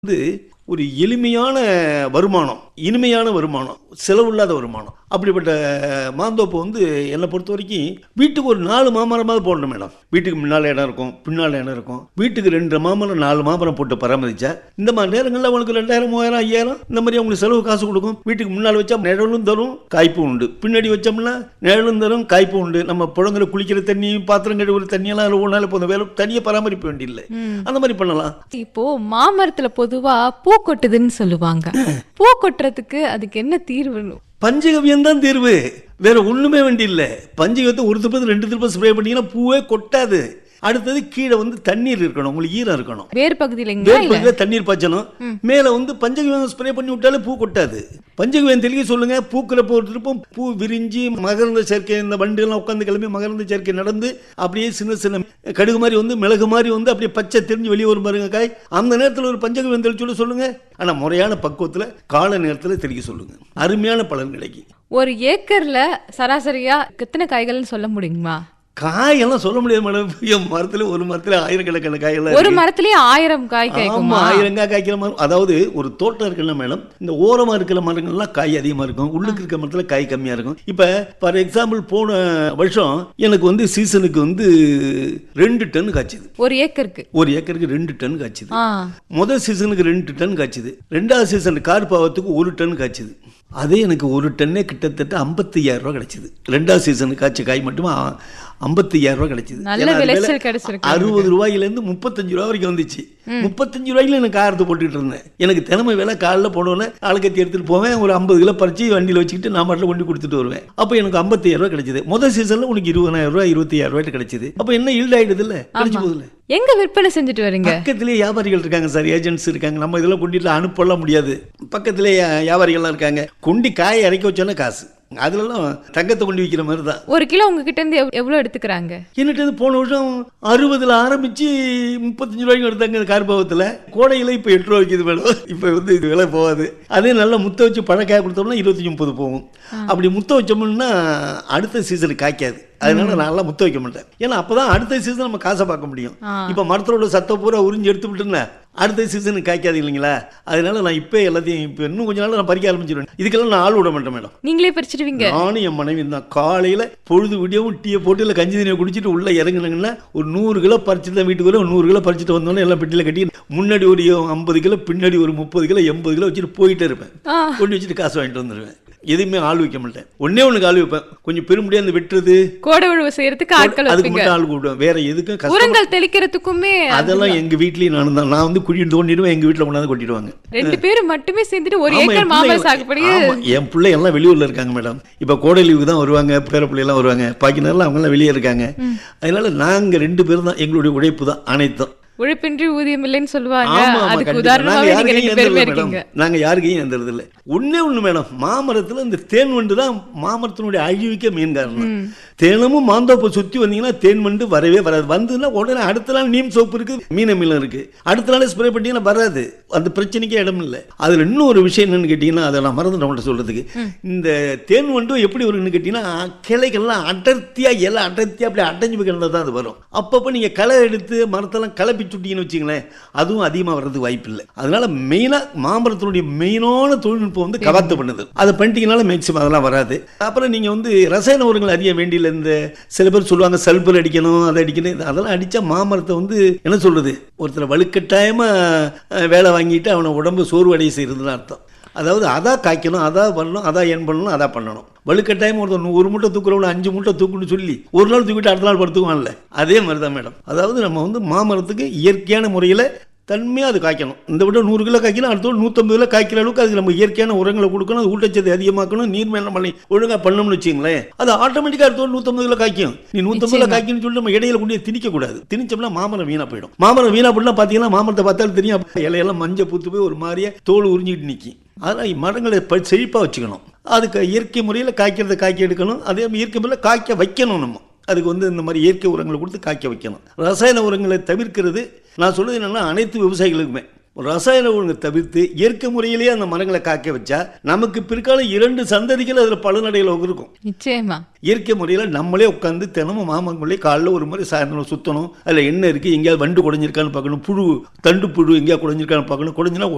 வந்து ஒரு எளிமையான வருமானம் இனிமையான வருமானம் செலவில்லாத வருமானம் அப்படிப்பட்ட மாந்தோப்பு வந்து என்னை பொறுத்த வரைக்கும் வீட்டுக்கு ஒரு நாலு மாமரமாவது போடணும் மேடம் வீட்டுக்கு முன்னால் இடம் இருக்கும் பின்னால் இடம் இருக்கும் வீட்டுக்கு ரெண்டு மாமரம் நாலு மாமரம் போட்டு பராமரிச்சா இந்த மாதிரி நேரங்களில் அவங்களுக்கு ரெண்டாயிரம் மூவாயிரம் ஐயாயிரம் இந்த மாதிரி அவங்களுக்கு செலவு காசு கொடுக்கும் வீட்டுக்கு முன்னால் வச்சா நிழலும் தரும் காய்ப்பும் உண்டு பின்னாடி வச்சோம்னா நிழலும் தரும் காய்ப்பும் உண்டு நம்ம புழங்குற குளிக்கிற தண்ணி பாத்திரம் கழுவுற தண்ணியெல்லாம் அதில் ஒரு நாள் போதும் வேலை தனியாக பராமரிக்க வேண்டியதில்லை அந்த மாதிரி பண்ணலாம் இப்போ மாமரத்துல பொதுவா பூ கொட்டுதுன்னு சொல்லுவாங்க பூ கொட்டுறதுக்கு அதுக்கு என்ன தீர்வு பஞ்சகவியம் தான் தீர்வு வேற ஒண்ணுமே வேண்டியில்லை பஞ்சகத்தை ஒரு திருப்பத்து ரெண்டு திருப்பம் ஸ்ப்ரே பண்ணீங்கன்னா பூவே கொட்டாது அடுத்தது கீழே வந்து தண்ணீர் இருக்கணும் உங்களுக்கு ஈரம் இருக்கணும் வேறு பகுதியிலங்களா வேர் இல்ல பகுதியில் தண்ணீர் பாய்ச்சணும் மேலே வந்து பஞ்சகவியம் ஸ்ப்ரே பண்ணி விட்டாலே பூ கொட்டாது பஞ்சகவியம் தெளிக்க சொல்லுங்க பூக்கிற ஒரு திருப்பம் பூ விரிஞ்சு மகரந்த சேர்க்கை இந்த வண்டியெல்லாம் உட்காந்து கிளம்பி மகரந்த சேர்க்கை நடந்து அப்படியே சின்ன சின்ன கடுகு மாதிரி வந்து மிளகு மாதிரி வந்து அப்படியே பச்சை தெரிஞ்சு வெளியே வரும் பாருங்க காய் அந்த நேரத்தில் ஒரு பஞ்சகவியம் தெளிச்சு விட சொல்லுங்க ஆனால் முறையான பக்குவத்தில் கால நேரத்தில் தெளிக்க சொல்லுங்க அருமையான பலன் கிடைக்கும் ஒரு ஏக்கர்ல சராசரியா எத்தனை காய்கள்னு சொல்ல முடியுமா காயெல்லாம் சொல்ல முடியாது மேடம் என் மரத்துல ஒரு மரத்துல ஆயிரக்கணக்கான காயெல்லாம் ஒரு இருக்கு. மரத்திலேயே ஆயிரம் காய் ஆமா காய்க்குமா ஆயிரம் காய் காய்க்கிற மரம் அதாவது ஒரு தோட்டம் இருக்குல்ல மேடம் இந்த ஓரமா இருக்கிற மரங்கள்லாம் காய் அதிகமா இருக்கும் உள்ளுக்கு இருக்கிற மரத்துல காய் கம்மியா இருக்கும் இப்ப ஃபார் எக்ஸாம்பிள் போன வருஷம் எனக்கு வந்து சீசனுக்கு வந்து ரெண்டு டன் காய்ச்சுது ஒரு ஏக்கருக்கு ஒரு ஏக்கருக்கு ரெண்டு டன் காய்ச்சுது ஆ முதல் சீசனுக்கு ரெண்டு டன் காய்ச்சுது ரெண்டாவது சீசன் கார் பாவத்துக்கு ஒரு டன் காய்ச்சுது அதே எனக்கு ஒரு டன்னே கிட்டத்தட்ட 55000 ரூபாய் கிடைச்சிது ரெண்டாவது சீசனுக்கு காய்ச்ச காய் மட்டும் ஐம்பத்தையாயிரம் ரூபாய் கிடைச்சிது நல்ல ஏன்னா அது விளைச்சல் விலை கிடைச்சிருக்கு அறுபது ரூபாயிலேருந்து முப்பத்தஞ்சு ரூபா வரைக்கும் வந்துச்சு முப்பத்தஞ்சு ரூபாயில எனக்கு காரத்தை போட்டுட்டு இருந்தேன் எனக்கு தினமும் விலை காலைல போனோன்னே ஆளுக்கத்தி எடுத்துட்டு போவேன் ஒரு ஐம்பது கிலோ பறிச்சு வண்டியில் வச்சுக்கிட்டு நான் மட்டும் கொண்டு கொடுத்துட்டு வருவேன் அப்போ எனக்கு ஐம்பத்தாயிரம் ரூபாய் கிடைச்சது முதல் சீசன்ல உனக்கு இருபதாயிரம் ரூபாய் இருபத்தையாயிரம் ரூபாய் கிடைச்சது அப்போ என்ன ஈல்ட் ஆயிடுது இல்ல கிடைச்சு போகுதுல்ல எங்க விற்பனை செஞ்சுட்டு வரீங்க பக்கத்திலே வியாபாரிகள் இருக்காங்க சார் ஏஜென்ட்ஸ் இருக்காங்க நம்ம இதெல்லாம் கொண்டுட்டு அனுப்பலாம் முடியாது பக்கத்திலே வியாபாரிகள்லாம் இருக்காங்க கொண்டு காயை இறக்கி வச்சோன்னா காசு அதுலலாம் தங்கத்தை கொண்டு விற்கிற மாதிரி தான் ஒரு கிலோ உங்ககிட்ட இருந்து எவ்- எவ்வளவு எடுத்துக்கிறாங்க என்னட்டு இது போன வருஷம் அறுபதுல ஆரம்பிச்சு முப்பத்தஞ்சு ரூபாய்க்கு எடுத்தாங்க கார்பாவத்தில் கோடையில் இப்போ எட்டு ரூபா விற்கிது மேடம் இப்போ வந்து இது விலை போகாது அதே நல்லா முத்த வச்சு பழக்காய கொடுத்தோம்னா இருபத்தஞ்சி முப்பது போகும் அப்படி முத்த வச்சோம்னா அடுத்த சீசனுக்கு காய்க்காது அதனால நான்லாம் முத்த வைக்க மாட்டேன் ஏன்னா அப்பதான் அடுத்த சீசன் நம்ம காசை பார்க்க முடியும் ஆ. இப்போ மரத்தோட சத்தை பூரா உறிஞ்சு எடுத்து விட்டுருந்தேன் அடுத்த சீசனுக்கு காய்க்காது இல்லைங்களா அதனால நான் இப்போ எல்லாத்தையும் இப்போ இன்னும் கொஞ்ச நாள் நான் பறிக்க ஆரம்பிச்சிருவேன் இதுக்கெல்லாம் நான் ஆள் விட மாட்டேன் மேடம் நீங்களே பறிச்சிடுவீங்க நானும் என் மனைவி தான் காலையில் பொழுது விடியவும் டீயை போட்டு இல்லை கஞ்சி தண்ணியை குடிச்சிட்டு உள்ளே இறங்குனாங்கன்னா ஒரு நூறு கிலோ பறிச்சுட்டு தான் வீட்டுக்கு வரும் நூறு கிலோ பறிச்சுட்டு வந்தோன்னே எல்லாம் பெட்டியில் கட்டி முன்னாடி ஒரு ஐம்பது கிலோ பின்னாடி ஒரு முப்பது கிலோ எண்பது கிலோ வச்சுட்டு போயிட்டே இருப்பேன் ஆ. கொண்டு வச்சுட்டு காசு வாங்கிட்டு வந்துடுவேன் எதுவுமே ஆள் வைக்க மாட்டேன் ஒண்ணே ஒன்று ஆள் வைப்பேன் கொஞ்சம் பெரும்படியாக அந்த வெட்டுறது கோடை உழவு செய்யறதுக்கு ஆட்கள் அதுக்கு வைப்பீங்க மட்டும் ஆள் கூப்பிடுவேன் வேற எதுக்கும் கஷ்டம் உரங்கள் தெளிக்கிறதுக்குமே அதெல்லாம் எங்க வீட்லயும் நானும் தான் நான் வந்து குழி தோண்டிடுவேன் எங்க வீட்டில் கொண்டாந்து கொட்டிடுவாங்க ரெண்டு பேரும் மட்டுமே சேர்ந்துட்டு ஒரு ஆமா, ஏக்கர் என் மாமர பிள்ளை- சாகுபடி ஆமா, என் பிள்ளை எல்லாம் வெளியூர்ல இருக்காங்க மேடம் இப்ப கோடை லீவுக்கு தான் வருவாங்க பேர பிள்ளை எல்லாம் வருவாங்க பாக்கி நேரம் அவங்க எல்லாம் வெளியே இருக்காங்க அதனால நாங்க ரெண்டு பேரும் தான் எங்களுடைய உழைப்பு தான் அனைத்தும் உழைப்பின்றி ஊதியம் இல்லைன்னு சொல்லுவாங்க ஆமா, ஆமா, அதுக்கு கண்டிப்பா. உதாரணமாவே நாங்க நீங்க யாருக்கையும் ரெண்டு பேருமே ஏந்தறதில்ல இருக்கீங்க மேடம். நாங்க யாருக்கையும் எந்தறது இல்லை ஒண்ணே ஒண்ணு மேடம் மாமரத்துல இந்த தேன் வண்டு தான் மாமரத்தினுடைய அழிவுக்கே மெயின் காரணம் தேனமும் மாந்தோப்பை சுத்தி வந்தீங்கன்னா தேன் வண்டு வரவே வராது வந்ததுன்னா உடனே அடுத்த நாள் நீம் சோப்பு இருக்கு மீன மீனம் இருக்கு அடுத்த நாள் ஸ்ப்ரே பண்ணீங்கன்னா வராது அந்த பிரச்சனைக்கே இடம் இல்லை அதுல இன்னும் ஒரு விஷயம் என்னன்னு கேட்டீங்கன்னா அதை நான் மறந்துட்டேன் உங்கள்ட்ட சொல்றதுக்கு இந்த தேன் வண்டு எப்படி வரும்னு கேட்டீங்கன்னா கிளைகள்லாம் அடர்த்தியா எல்லாம் அடர்த்தியா அப்படி அடைஞ்சு போய் கிடந்தா தான் அது வரும் அப்பப்போ நீங்க களை எடுத்து மரத்தெல்லாம் கிளப்பி சுட்டீங்கன்னு வச்சுங்களேன் அதுவும் அதிகமாக வர்றதுக்கு வாய்ப்பு இல்லை அதனால மெயினாக மாமரத்தினுடைய மெயினான தொழில்நுட்பம் வந்து கவாத்து பண்ணுது அதை பண்ணிட்டீங்கனால மேக்ஸிமம் அதெல்லாம் வராது அப்புறம் நீங்கள் வந்து ரசாயன உரங்கள் அறிய வேண்டியல இந்த சில பேர் சொல்லுவாங்க சல்பர் அடிக்கணும் அதை அடிக்கணும் இது அதெல்லாம் அடித்தா மாமரத்தை வந்து என்ன சொல்றது ஒருத்தர் வலுக்கட்டாயமாக வேலை வாங்கிட்டு அவனை உடம்பு சோர்வடைய செய்யறதுன்னு அர்த்தம் அதாவது அதான் காய்க்கணும் அதான் பண்ணணும் அதான் ஏன் பண்ணணும் அதான் பண்ணணும் வலுக்கட்டாயம் ஒருத்தர் நூ- ஒரு மூட்டை தூக்குறவன அஞ்சு மூட்டை தூக்குன்னு சொல்லி ஒரு நாள் தூக்கிட்டு அடுத்த நாள் படுத்துக்குவான்ல அதே மாதிரி தான் மேடம் அதாவது நம்ம வந்து மாமரத்துக்கு இயற்கையான முறையில் தன்மையாக அது காய்க்கணும் இந்த விட நூறு கிலோ காய்க்கணும் அடுத்த நூற்றம்பது கிலோ காய்க்கிற அளவுக்கு அதுக்கு நம்ம இயற்கையான உரங்களை கொடுக்கணும் அது ஊட்டச்சத்து அதிகமாக்கணும் நீர் மேலம் பண்ணி ஒழுங்காக பண்ணோம்னு வச்சுங்களேன் அது ஆட்டோமேட்டிக்காக அடுத்த நூற்றம்பது கிலோ காய்க்கும் நீ நூற்றம்பது கிலோ காய்க்கணும்னு சொல்லி நம்ம இடையில கொண்டு போய் திணிக்க கூடாது திணிச்சோம்னா மாமரம் வீணா போயிடும் மாமரம் வீணா போட்டுனா பார்த்தீங்கன்னா மாமரத்தை பார்த்தாலும் தெரியும் அப்ப இலையெல்லாம் மஞ்சள் பூத்து போய் ஒரு மாதிரியே தோல் உறிஞ்சிட்டு நிற்கும் அதனால் மரங்களை ப செழிப்பாக வச்சுக்கணும் அதுக்கு இயற்கை முறையில் காய்க்கிறத காய்க்க எடுக்கணும் அதே மாதிரி இயற்கை முறையில் காய்க்க வைக்கணும் நம்ம அதுக்கு வந்து இந்த மாதிரி இயற்கை உரங்களை கொடுத்து காய்க்க வைக்கணும் ரசாயன உரங்களை தவிர்க்கிறது நான் சொல்றது என்னன்னா அனைத்து விவசாயிகளுக்குமே ரசாயன உரங்களை தவிர்த்து இயற்கை முறையிலேயே அந்த மரங்களை காய்க்க வச்சா நமக்கு பிற்காலம் இரண்டு சந்ததிகள் அதில் பலனடையில் இருக்கும் நிச்சயமா இயற்கை முறையில் நம்மளே உட்காந்து தினமும் மாமரங்களே காலைல ஒரு முறை சாயந்தரம் சுற்றணும் அதில் என்ன இருக்குது எங்கேயாவது வண்டு குடைஞ்சிருக்கான்னு பார்க்கணும் புழு தண்டு புழு எங்கேயாவது குடைஞ்சிருக்கான்னு பார்க்கணும் குடைஞ்சினா